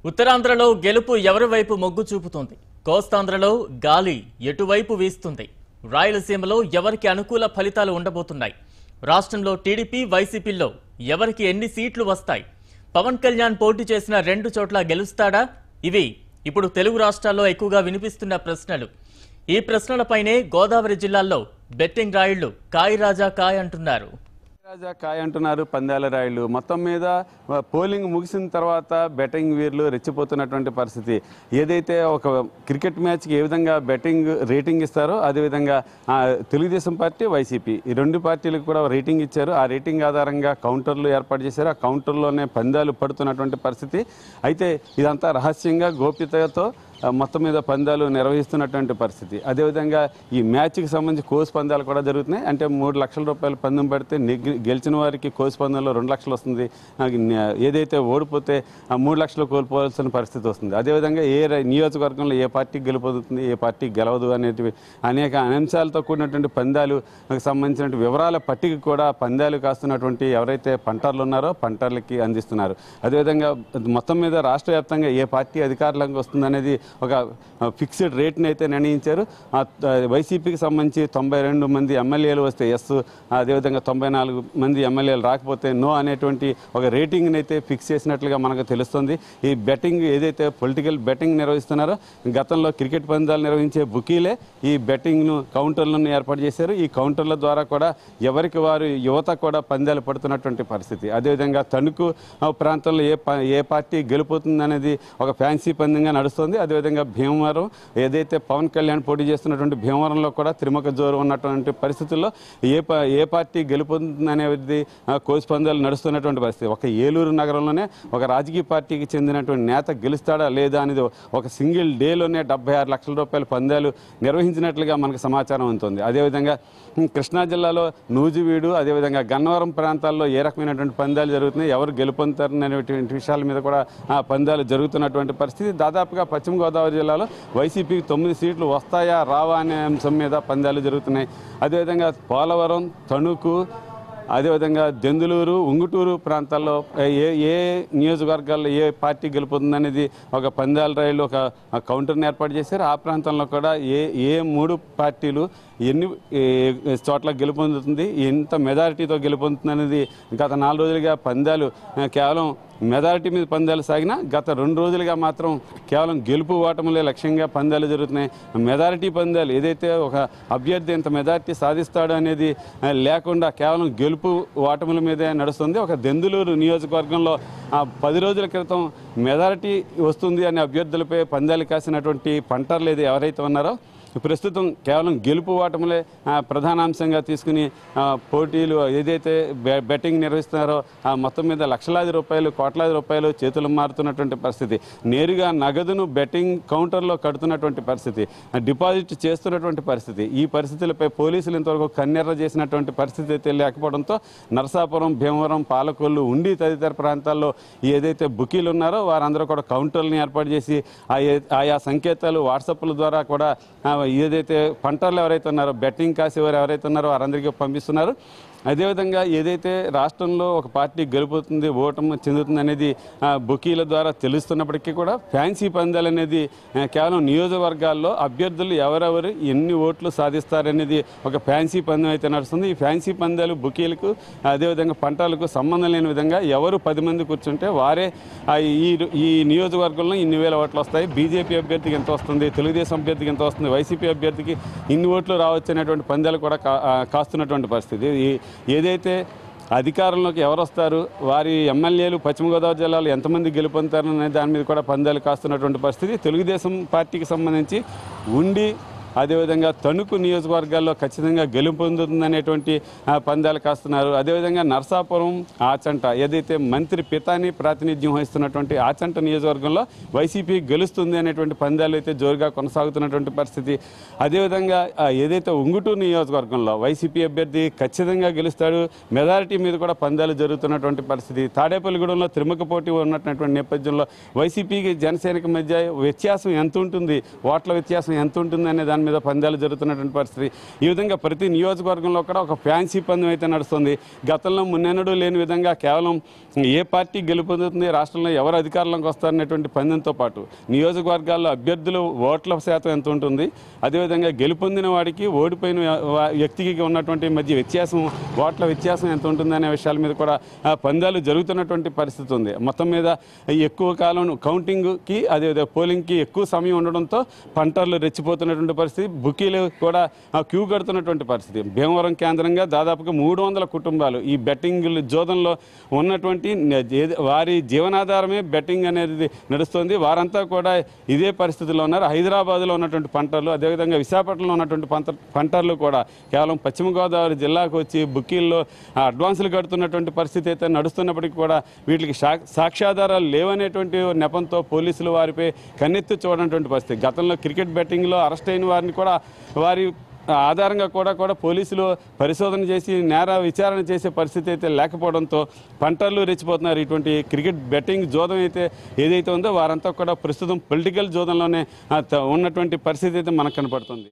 ఉత్తరాంధ్రలో గెలుపు ఎవరి వైపు మొగ్గు చూపుతోంది కోస్తాంధ్రలో గాలి ఎటువైపు వీస్తుంది రాయలసీమలో ఎవరికి అనుకూల ఫలితాలు ఉండబోతున్నాయి రాష్ట్రంలో టీడీపీ వైసీపీల్లో ఎవరికి ఎన్ని సీట్లు వస్తాయి పవన్ కళ్యాణ్ పోటీ చేసిన రెండు చోట్ల గెలుస్తాడా ఇవి ఇప్పుడు తెలుగు రాష్ట్రాల్లో ఎక్కువగా వినిపిస్తున్న ప్రశ్నలు ఈ ప్రశ్నలపైనే గోదావరి జిల్లాల్లో బెట్టింగ్ రాయుళ్లు కాయ్ రాజా కాయ్ అంటున్నారు రాజా కాయ అంటున్నారు పందాల రాయులు మొత్తం మీద ఆ, పోలింగ్ ముగిసిన తర్వాత బెట్టింగ్ వీర్లు రెచ్చిపోతున్నటువంటి పరిస్థితి ఏదైతే ఒక క్రికెట్ మ్యాచ్కి ఏ విధంగా బెట్టింగ్ రేటింగ్ ఇస్తారో అదేవిధంగా ఆ, తెలుగుదేశం పార్టీ వైసీపీ ఈ రెండు పార్టీలకు కూడా రేటింగ్ ఇచ్చారు ఆ రేటింగ్ ఆధారంగా కౌంటర్లు ఏర్పాటు చేశారు ఆ కౌంటర్లోనే పందాలు పడుతున్నటువంటి పరిస్థితి అయితే ఇదంతా రహస్యంగా గోప్యతతో ఆ, మొత్తం మీద పందాలు నిర్వహిస్తున్నటువంటి పరిస్థితి అదేవిధంగా ఈ మ్యాచ్కి సంబంధించి కోసి పందాలు కూడా జరుగుతున్నాయి అంటే మూడు లక్షల రూపాయలు పందెం పడితే నెగ్గి గెలిచిన వారికి కోసి పందెంలో రెండు లక్షలు వస్తుంది ఆ, న- ఏదైతే ఓడిపోతే ఆ మూడు లక్షలు కోల్పోవాల్సిన పరిస్థితి వస్తుంది అదేవిధంగా ఏ ర- నియోజకవర్గంలో ఏ పార్టీ గెలుపొందుతుంది ఏ పార్టీ గెలవదు అనేటివి అనేక అంశాలతో కూడినటువంటి పందాలు సంబంధించిన వివరాల పట్టిక కూడా పందాలు కాస్తున్నటువంటి ఎవరైతే పంటర్లు ఉన్నారో పంటర్లకి అందిస్తున్నారు అదేవిధంగా మొత్తం మీద రాష్ట్ర వ్యాప్తంగా ఏ పార్టీ అధికారంలోకి వస్తుందనేది ఒక ఫిక్స్డ్ రేట్ని అయితే నిర్ణయించారు ఆ, త- వైసీపీకి సంబంధించి తొంభై రెండు మంది ఎమ్మెల్యేలు వస్తే ఎస్ అదేవిధంగా తొంభై నాలుగు మంది ఎమ్మెల్యేలు రాకపోతే నో అనేటువంటి ఒక రేటింగ్ని అయితే ఫిక్స్ చేసినట్లుగా మనకు తెలుస్తుంది ఈ బెట్టింగ్ ఏదైతే పొలిటికల్ బెట్టింగ్ నిర్వహిస్తున్నారో గతంలో క్రికెట్ పందాలు నిర్వహించే బుకీలే ఈ బెట్టింగ్ను కౌంటర్లను ఏర్పాటు చేశారు ఈ కౌంటర్ల ద్వారా కూడా ఎవరికి వారు యువత కూడా పందాలు పడుతున్నటువంటి పరిస్థితి అదేవిధంగా తణుకు ఆ, ప్రాంతంలో ఏ ప- ఏ పార్టీ గెలుపుతుంది అనేది ఒక ఫ్యాన్సీ పందెంగా నడుస్తుంది అదేవిధంగా భీమవరం ఏదైతే పవన్ కళ్యాణ్ పోటీ చేస్తున్నటువంటి భీమవరంలో కూడా త్రిముఖ జోరు ఉన్నటువంటి పరిస్థితుల్లో ఏ ప ఏ పార్టీ గెలుపొందుతుంది అనేది ఆ, కోసి పందాలు నడుస్తున్నటువంటి పరిస్థితి ఒక ఏలూరు నగరంలోనే ఒక రాజకీయ పార్టీకి చెందినటువంటి నేత గెలుస్తాడా లేదా అనేది ఒక సింగిల్ డేలోనే డెబ్బై ఆరు లక్షల రూపాయల పందాలు నిర్వహించినట్లుగా మనకు సమాచారం ఉంటుంది అదేవిధంగా ఉమ్, కృష్ణా జిల్లాలో నూజివీడు అదేవిధంగా గన్నవరం ప్రాంతాల్లో ఏ రకమైనటువంటి పందాలు జరుగుతున్నాయి ఎవరు గెలుపొందుతారు అనేటువంటి విషయాల మీద కూడా ఆ పందాలు జరుగుతున్నటువంటి పరిస్థితి దాదాపుగా పశ్చిమ గోదావరి జిల్లాలో వైసీపీకి తొమ్మిది సీట్లు వస్తాయా రావా అనే అంశం మీద పందాలు జరుగుతున్నాయి అదేవిధంగా పోలవరం తణుకు అదేవిధంగా దెందులూరు ఉంగుటూరు ప్రాంతాల్లో ఏ ఏ నియోజకవర్గాల్లో ఏ పార్టీ గెలుపుతుందనేది ఒక పందాల రైలు ఒక కౌంటర్ని ఏర్పాటు చేశారు ఆ ప్రాంతంలో కూడా ఏ ఏ మూడు పార్టీలు ఎన్ని ఏ, చోట్ల గెలుపొందుతుంది ఎంత మెజారిటీతో గెలుపొందుతుంది అనేది గత నాలుగు రోజులుగా పందాలు ఆ, కేవలం మెజారిటీ మీద పందాలు సాగినా గత రెండు రోజులుగా మాత్రం కేవలం గెలుపు ఓటములే లక్ష్యంగా పందాలు జరుగుతున్నాయి మెజారిటీ పందాలు ఏదైతే ఒక అభ్యర్థి ఎంత మెజారిటీ సాధిస్తాడు అనేది ఆ, లేకుండా కేవలం గెలుపు ఓటముల మీదే నడుస్తుంది ఒక దెందులూరు నియోజకవర్గంలో ఆ పది రోజుల క్రితం మెజారిటీ వస్తుంది అనే అభ్యర్థులపై పందాలు కాసినటువంటి పంటర్లు ఏది ఎవరైతే ఉన్నారో ప్రస్తుతం కేవలం గెలుపు ఓటములే ఆ, ప్రధాన అంశంగా తీసుకుని ఆ, పోటీలు ఏదైతే బె- బెట్టింగ్ నిర్వహిస్తున్నారో ఆ మొత్తం మీద లక్షలాది రూపాయలు కోట్లాది రూపాయలు చేతులు మారుతున్నటువంటి పరిస్థితి నేరుగా నగదును బెట్టింగ్ కౌంటర్లో కడుతున్నటువంటి పరిస్థితి ఆ, డిపాజిట్ చేస్తున్నటువంటి పరిస్థితి ఈ పరిస్థితులపై పోలీసులు ఇంతవరకు కన్నెర్ర చేసినటువంటి పరిస్థితి అయితే లేకపోవడంతో నరసాపురం భీమవరం పాలకొల్లు ఉండి తదితర ప్రాంతాల్లో ఏదైతే బుకీలు ఉన్నారో వారందరూ కూడా కౌంటర్లను ఏర్పాటు చేసి ఆ ఏ- ఆయా సంకేతాలు వాట్సాప్ల ద్వారా కూడా ఆ, ఏదైతే పంటలు ఎవరైతే ఉన్నారో బెట్టింగ్ కాసేవారు ఎవరైతే ఉన్నారో వారందరికీ పంపిస్తున్నారు అదేవిధంగా ఏదైతే రాష్ట్రంలో ఒక పార్టీ గెలుపుతుంది ఓటమి చెందుతుంది అనేది ఆ, బుకీల ద్వారా తెలుస్తున్నప్పటికీ కూడా ఫ్యాన్సీ పందాలు అనేది ఆ, కేవలం నియోజకవర్గాల్లో అభ్యర్థులు ఎవరెవరు ఎన్ని ఓట్లు సాధిస్తారనేది ఒక ఫ్యాన్సీ పందెం అయితే నడుస్తుంది ఈ ఫ్యాన్సీ పందాలు బుకీలకు అదేవిధంగా పంటలకు సంబంధం లేని విధంగా ఎవరు పది మంది కూర్చుంటే వారే ఆ, ఈ ఈ నియోజకవర్గంలో ఇన్ని వేల ఓట్లు వస్తాయి బీజేపీ అభ్యర్థికి ఎంత వస్తుంది తెలుగుదేశం అభ్యర్థికి ఎంత వస్తుంది వైసీపీ అభ్యర్థికి ఇన్ని ఓట్లు రావచ్చు అనేటువంటి పందాలు కూడా కా- ఆ, కాస్తున్నటువంటి పరిస్థితి ఈ- ఏదైతే అధికారంలోకి ఎవరు వస్తారు వారి ఎమ్మెల్యేలు పశ్చిమ గోదావరి జిల్లాలో ఎంతమంది గెలుపొందుతారు అనే దాని మీద కూడా పందాలు కాస్తున్నటువంటి పరిస్థితి తెలుగుదేశం పార్టీకి సంబంధించి ఉండి అదేవిధంగా తణుకు నియోజకవర్గాల్లో ఖచ్చితంగా గెలుపొందుతుందనేటువంటి ఆ, పందాలు కాస్తున్నారు అదేవిధంగా నర్సాపురం ఆచంట ఏదైతే మంత్రి పితాని ప్రాతినిధ్యం వహిస్తున్నటువంటి ఆచంట నియోజకవర్గంలో వైసీపీ గెలుస్తుంది అనేటువంటి పందాలు అయితే జోరుగా కొనసాగుతున్నటువంటి పరిస్థితి అదేవిధంగా ఆ, ఏదైతే ఉంగుటూరు నియోజకవర్గంలో వైసీపీ అభ్యర్థి ఖచ్చితంగా గెలుస్తాడు మెజారిటీ మీద కూడా పందాలు జరుగుతున్నటువంటి పరిస్థితి తాడేపల్లిగూడెంలో త్రిముఖ పోటీ ఉన్నటువంటి నేపథ్యంలో వైసీపీకి జనసేనకి మధ్య వ్యత్యాసం ఎంత ఉంటుంది ఓట్ల వ్యత్యాసం ఎంత ఉంటుంది అనే దాని మీద పందాలు జరుగుతున్నటువంటి పరిస్థితి ఈ విధంగా ప్రతి నియోజకవర్గంలో కూడా ఒక ఫ్యాన్సీ పందెం అయితే నడుస్తుంది గతంలో మున్నెన్నడూ లేని విధంగా కేవలం ఏ పార్టీ గెలుపొందుతుంది రాష్ట్రంలో ఎవరు అధికారంలోకి వస్తారనేటువంటి పందెంతో పాటు నియోజకవర్గాల్లో అభ్యర్థులు ఓట్ల శాతం ఎంత ఉంటుంది అదేవిధంగా గెలుపొందిన వాడికి ఓడిపోయిన వా- వ్యక్తికి ఉన్నటువంటి మధ్య వ్యత్యాసం ఓట్ల వ్యత్యాసం ఎంత ఉంటుందనే విషయాల మీద కూడా ఆ, పందాలు జరుగుతున్నటువంటి పరిస్థితి ఉంది మొత్తం మీద ఎక్కువ కాలం కౌంటింగ్కి అదేవిధంగా పోలింగ్కి ఎక్కువ సమయం ఉండడంతో పంటర్లు రెచ్చిపోతున్నటువంటి పరిస్థితి బుకీలు కూడా ఆ, క్యూ కడుతున్నటువంటి పరిస్థితి భీమవరం కేంద్రంగా దాదాపుగా మూడు వందల కుటుంబాలు ఈ బెట్టింగ్ జోదంలో ఉన్నటువంటి న- ఏది- వారి జీవనాధారమే బెట్టింగ్ అనేది నడుస్తుంది వారంతా కూడా ఇదే పరిస్థితిలో ఉన్నారు హైదరాబాద్లో ఉన్నటువంటి పంటలు అదేవిధంగా విశాఖపట్నంలో ఉన్నటువంటి పంట పంటర్లు కూడా కేవలం పశ్చిమ గోదావరి జిల్లాకు వచ్చి బుకీల్లో ఆ, అడ్వాన్సులు కడుతున్నటువంటి పరిస్థితి అయితే నడుస్తున్నప్పటికీ కూడా వీటికి సా- సాక్ష్యాధారాలు లేవనేటువంటి నెపంతో పోలీసులు వారిపై కన్నెత్తి చూడనటువంటి పరిస్థితి గతంలో క్రికెట్ బెట్టింగ్లో అరెస్ట్ అయిన వారిని కూడా వారి ఆధారంగా కూడా కూడా పోలీసులు పరిశోధన చేసి నేర విచారణ చేసే పరిస్థితి అయితే లేకపోవడంతో పంటర్లు రెచ్చిపోతున్నారు ఇటువంటి క్రికెట్ బెట్టింగ్ జోదం అయితే ఏదైతే ఉందో వారంతా కూడా ప్రస్తుతం పొలిటికల్ జోదంలోనే ఆ, త- ఉన్నటువంటి పరిస్థితి అయితే మనకు కనపడుతుంది